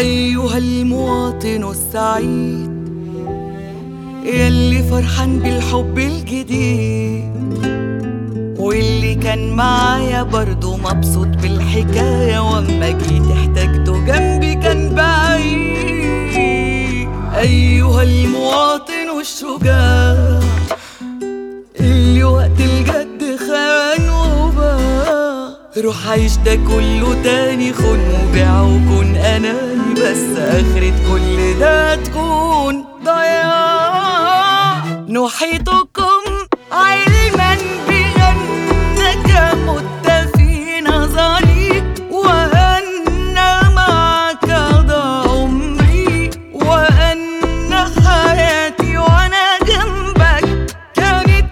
أيها المواطن السعيد يلي فرحان بالحب الجديد واللي كان معايا برضو مبسوط بالحكاية واما جيت احتاجته جنبي كان بعيد أيها المواطن الشجاع اللي وقت الجد خان وباع روح عيش ده كله تاني خن وبيع وكون أناني بس آخرة كل ده تكون ضياع نحيطكم علما بأنك مت في نظري وأن معك ضاع عمري وأن حياتي وأنا جنبك كانت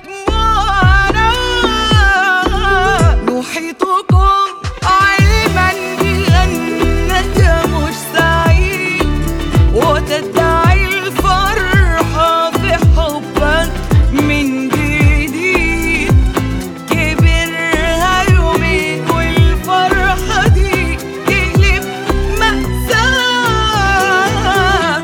معاناة نحيطكم علما بأنك مش سعيد وتدعي الفرحة في حبك من جديد كبرها يومين والفرحة دي تقلب مأساة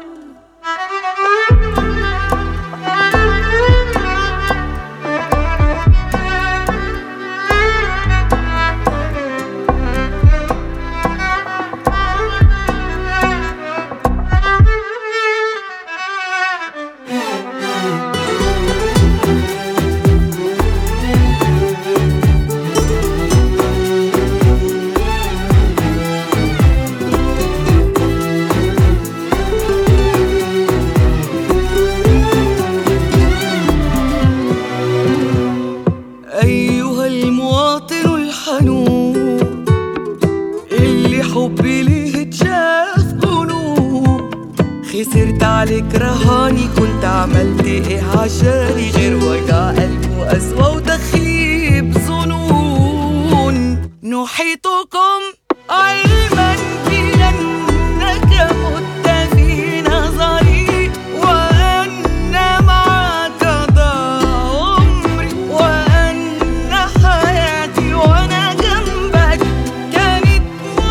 أيها المواطن الحنون اللي حبي ليه اتشاف جنون خسرت عليك رهاني كنت عملت ايه عشاني غير وجع قلب وقسوة وتخيب ظنون نحيطكم علما بأنك مت في نظري وأن معك ضاع عمري وأن حياتي وأنا جنبك كانت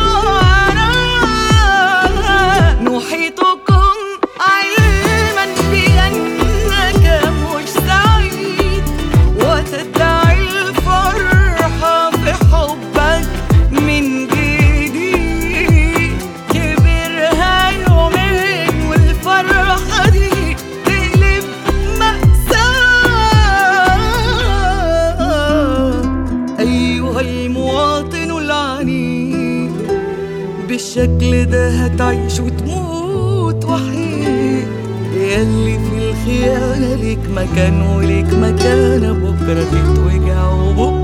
معاناة نحيطكم علما بأنك مش سعيد وتدعي الفرحة في حبك من جديد كبرها يومين والفرحة دي تقلب مأساة أيها المواطن العنيد بالشكل ده هتعيش وتموت وحيد ياللي في الخيانة ليك مكان وليك مكانة بكرة تتوجع وبكرة